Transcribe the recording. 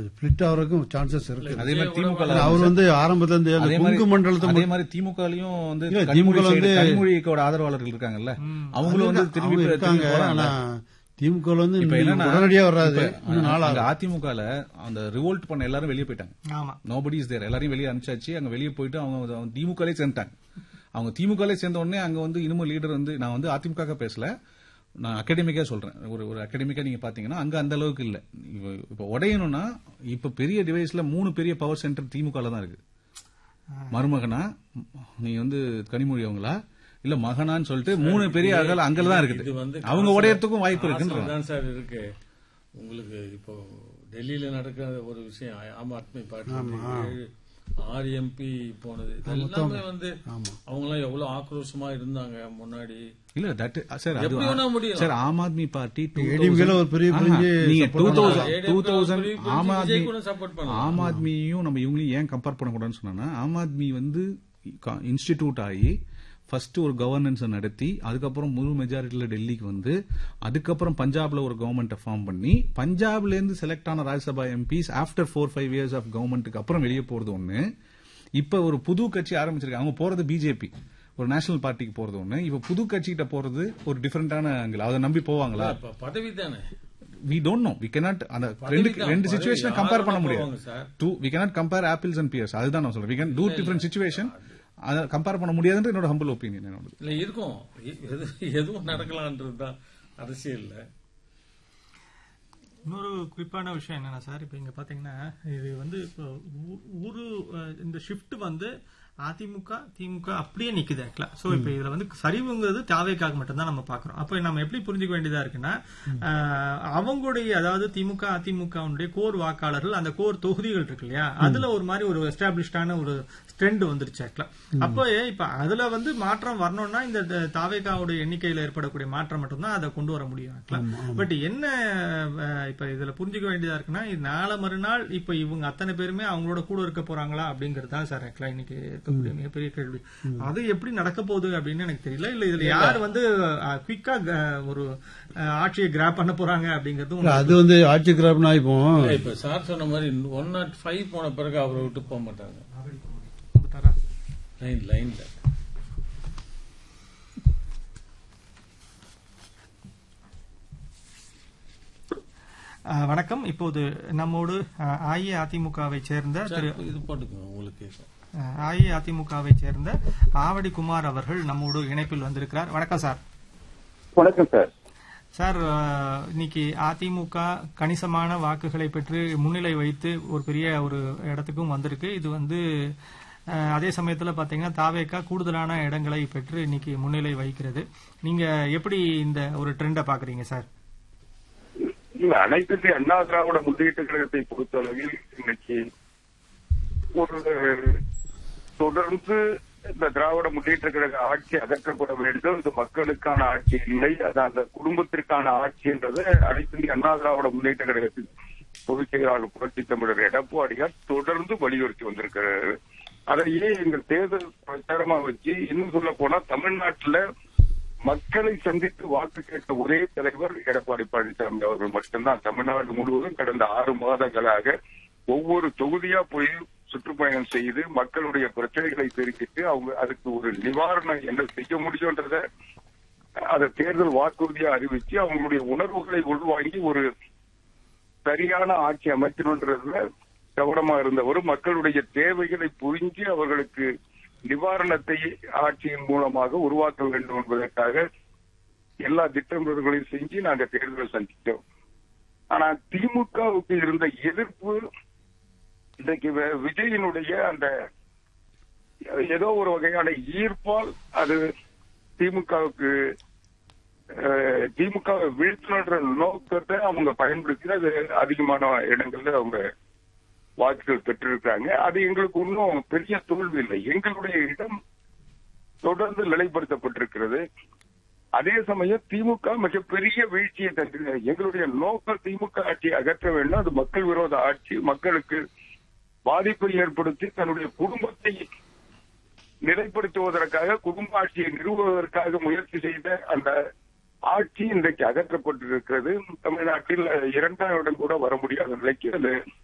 Split ஆகிறதுக்கும் chances இருக்கு அதே மாதிரி திமுக ல ஏன்னா அவர் வந்து ஆரம்பத்துல இருந்து அந்த அதே மாதிரி கொங்கு மண்டலத்தை அதே மாதிரி திமுகலயும் வந்து இல்ல, கனிமொழி திமுக ல side, வந்து- கனிமொழியோட ஆதரவாளர்கள் இருக்காங்கல்ல அவங்களும் வந்து திரும்பி அவங்க திரும்பி இருக்காங்க போறாங்க ஆனா திமுக ல வந்து இப்ப இன்னும் என்னன்னா உடனடியா வராது இப்ப இன்னும் நாள் அங்க ஆகும். அதிமுகல அந்த ரிவோல்ட் பண்ண எல்லாரும் வெளியே போயிட்டாங்க ஆமா நோபடி இஸ் தேர் எல்லாரையும் வெளியே அனுப்பிச்சாச்சு அங்க வெளியே போயிட்டு அவங்க அவங்க திமுகலே சேர்ந்துட்டாங்க அவங்க திமுகலே சேர்ந்த உடனே அங்க வந்து இன்னமும் லீடர் வந்து நான் வந்து அதிமுக பேசல நான் அகாடமிக்கா சொல்றேன் ஒரு ஒரு அகாடமிக்கா நீங்க பாத்தீங்கன்னா அங்க அந்த அளவுக்கு இல்ல இப்ப இப்ப உடையணும்னா இப்ப பெரிய டிவைஸ்ல மூணு பெரிய பவர் சென்டர் திமுகல தான் இருக்கு மருமகனா நீ வந்து கனிமொழி அவங்களா இல்ல மகனான்னு சொல்லிட்டு மூணு பெரிய அகல அங்கதான் இது இருக்குது வந்து அவங்க உடையறதுக்கும் வாய்ப்பு காசுல இருக்குன்ற தான் சார் இருக்கு உங்களுக்கு இப்போ டெல்லியில நடக்கிற ஒரு விஷயம் ஆம் ஆத்மி பார்ட்டி ஆறு எம்பி போனது இது எல்லாமே வந்து அவங்க எல்லாம் எவ்வளவு ஆக்ரோஷமா இருந்தாங்க முன்னாடி இல்ல தட் சார் அது எப்படி வேணா முடியும். சார் ஆம் ஆத்மி பார்ட்டி ADMK ல ஒரு பெரிய பிரிஞ்சு நீங்க support டூ பண்ணாங்க. தௌசண்ட் ADMK டூ ஒரு தௌசண்ட் பெரிய பிரிஞ்சு ஆம் ஆத்மி விஜய் கூட support பண்ணலாம். ஆம் ஆத்மியும் நம்ம இவங்களையும் ஏன் கம்பேர் பண்ணக்கூடாதுன்னு சொன்னா ஆம் ஆத்மி வந்து இன்ஸ்டிடியூட் ஆகி ஃபர்ஸ்ட் ஒரு கவர்னன்ஸ் நடத்தி அதுக்கப்புறம் முழு மெஜாரிட்டியில டெல்லிக்கு வந்து அதுக்கப்புறம் பஞ்சாப்ல ஒரு கவர்மெண்ட்டை ஃபார்ம் பண்ணி பஞ்சாப்ல இருந்து செலக்ட் ஆன Rajya Sabha MPs after four five years of கவர்மெண்ட்டுக்கு அப்புறம் வெளியே போறது ஒண்ணு இப்ப ஒரு புது கட்சி ஆரம்பிச்சிருக்காங்க அவங்க போறது பிஜேபி ஒரு நேஷனல் பார்ட்டிக்கு போறது ஒண்ணு இப்ப புது கட்சிகிட்ட போறது ஒரு டிஃபரெண்டான ஆங்கிள் அதை நம்பி போவாங்களா இப்ப பதவி தானே we don't know we cannot அந்த ரெண்டு தான். ரெண்டு பதவி சுச்சுவேஷனை யாரும் கம்பேர் பண்ண போவாங்க முடியாது sir. Do we cannot compare apples and pears அதுதான் நான் சொல்றேன் we can two different situation அதை கம்பேர் பண்ண முடியாதுன்ற என்னோட ஹம்பிள் ஒப்பீனியன் என்னோட இல்ல இருக்கும் எ- எது- எதுவும் நடக்கலான்றதுதான் அரசியல்ல இன்னொரு குறிப்பான விஷயம் என்னன்னா சார் இப்போ இங்க பாத்தீங்கன்னா இது வந்து இப்போ ஊ- ஊரு அஹ், இந்த ஷிஃப்ட் வந்து அதிமுக திமுக அப்படியே நிக்குது ஆக்சுவலா சோ இப்போ இதுல வந்து சரிவுங்கிறது தாவேக்காக மட்டும்தான் நம்ம பாக்குறோம் அப்ப நம்ம எப்படி புரிஞ்சுக்க வேண்டியதா இருக்குன்னா அஹ், அவங்களுடைய அதாவது திமுக அதிமுகவுடைய கோர் வாக்காளர்கள் அந்த கோர் தொகுதிகள் இருக்கு இல்லையா அதுல ஒரு மாதிரி ஒரு எஸ்டாப்ளிஷ்டான ஒரு ட்ரெண்ட் வந்துருச்சு ஆக்சுவலா அப்போ இப்ப அதுல வந்து மாற்றம் வரணும்னா இந்த த- தாவேக்காவுடைய எண்ணிக்கையில ஏற்படக்கூடிய மாற்றம் மட்டும்தான் அதை கொண்டு வர முடியும் ஆக்சுவலா பட் என்ன அஹ், இப்ப இதுல புரிஞ்சுக்க வேண்டியதா இருக்குன்னா இது நாளை மறுநாள் இப்ப இவங்க அத்தனை பேருமே அவங்களோட கூட இருக்க போறாங்களா அப்படிங்கிறது தான் சார் ஆக்சுவலா இன்னைக்கு இருக்கக்கூடிய மிகப்பெரிய கேள்வி அது எப்படி நடக்க போகுது அப்படின்னு எனக்கு தெரியல இல்ல இதுல யார் வந்து குவிக்கா ஒரு அஹ், ஆட்சியை கிராப் பண்ண போறாங்க அப்படிங்கிறது இல்ல, அது வந்து ஆட்சி கிராப்னா இப்போ இல்ல, இப்ப சார் சொன்ன மாதிரி ஒன் நாட் ஃபைவ் போன பிறகு அவரை விட்டு போக மாட்டாங்க வந்துட்டாரா? லைன் லைன்ல அஹ், வணக்கம் இப்போது நம்மோடு அஹ், அஇஅதிமுகவை சேர்ந்த திரு இது போட்டுக்கோங்க உங்களுக்கு கேட்கும் அஹ், அஇஅதிமுகவை சேர்ந்த ஆவடி குமார் அவர்கள் நம்மோடு இணைப்பில் வந்திருக்கிறார் வணக்கம் சார் வணக்கம் சார் சார் அஹ், இன்னைக்கு அதிமுக கணிசமான வாக்குகளை பெற்று முன்னிலை வைத்து ஒரு பெரிய ஒரு இடத்துக்கும் வந்திருக்கு இது வந்து அஹ், அதே சமயத்துல பாத்தீங்கன்னா தாவேக்கா கூடுதலான இடங்களை பெற்று இன்னைக்கு முன்னிலை வகிக்கிறது நீங்க எப்படி இந்த ஒரு ட்ரெண்டை பாக்குறீங்க சார் இல்ல அனைத்து இந்திய அண்ணா திராவிட முன்னேற்ற கழகத்தை பொறுத்தளவில் இன்னைக்கு ஒரு தொடர்ந்து இந்த திராவிட முன்னேற்ற கழக ஆட்சி அகற்றப்பட வேண்டும் இது மக்களுக்கான ஆட்சி இல்லை அது அந்த குடும்பத்திற்கான ஆட்சி என்றது அனைத்து இந்திய அண்ணா திராவிட முன்னேற்ற கழகத்தின் பொதுச் செயலாளர் புரட்சி தமிழர் எடப்பாடியார் தொடர்ந்து வலியுறுத்தி வந்திருக்கிறார் அதையே எங்கள் தேர்தல் பிரச்சாரமா வச்சு இன்னும் சொல்ல போனா தமிழ்நாட்டுல மக்களை சந்தித்து வாக்கு கேட்ட ஒரே தலைவர் எடப்பாடி பழனிசாமி அவர்கள் மட்டும்தான் தமிழ்நாடு முழுவதும் கடந்த ஆறு மாதங்களாக ஒவ்வொரு தொகுதியா போய் சுற்றுப்பயணம் செய்து மக்களுடைய பிரச்சனைகளை தெரிவித்து அவங்க அதுக்கு ஒரு நிவாரணம் என்ன செய்ய முடியும்ன்றத அதை தேர்தல் வாக்குறுதியா அறிவிச்சு அவங்களுடைய உணர்வுகளை உள்வாங்கி ஒரு சரியான ஆட்சி அமைக்கணுன்றதுல கவனமா இருந்தவர் மக்களுடைய தேவைகளை புரிஞ்சு அவர்களுக்கு நிவாரணத்தை ஆட்சியின் மூலமாக உருவாக்க வேண்டும் என்பதற்காக எல்லா திட்டமிடல்களையும் செஞ்சு நாங்க தேர்தலை சந்தித்தோம் ஆனா திமுகவுக்கு இருந்த எதிர்ப்பு இன்றைக்கு வி- விஜயினுடைய அந்த ஏதோ ஒரு வகையான ஈர்ப்பால் அது திமுகவுக்கு அஹ், திமுகவை வீழ்த்தணுன்ற நோக்கத்தை அவங்க பயன்படுத்தி அது அதிகமான இடங்கள்ல அவங்க வாக்குகள் பெற்றிருக்காங்க அது எங்களுக்கு இன்னும் பெரிய தோல்வி இல்லை எங்களுடைய இடம் தொடர்ந்து நிலைப்படுத்தப்பட்டிருக்கிறது அதே சமயம் திமுக மிகப்பெரிய வீழ்ச்சியை தந்து எங்களுடைய நோக்கம் திமுக ஆட்சியை அகற்ற வேண்டும் அது மக்கள் விரோத ஆட்சி மக்களுக்கு பாதிப்பை ஏற்படுத்தி தன்னுடைய குடும்பத்தை நிலைப்படுத்துவதற்காக குடும்ப ஆட்சியை நிறுவுவதற்காக முயற்சி செய்த அந்த ஆட்சி இன்றைக்கு அகற்றப்பட்டிருக்கிறது தமிழ்நாட்டில் இரண்டாம் இடம் கூட வர முடியாத நிலைக்கு அது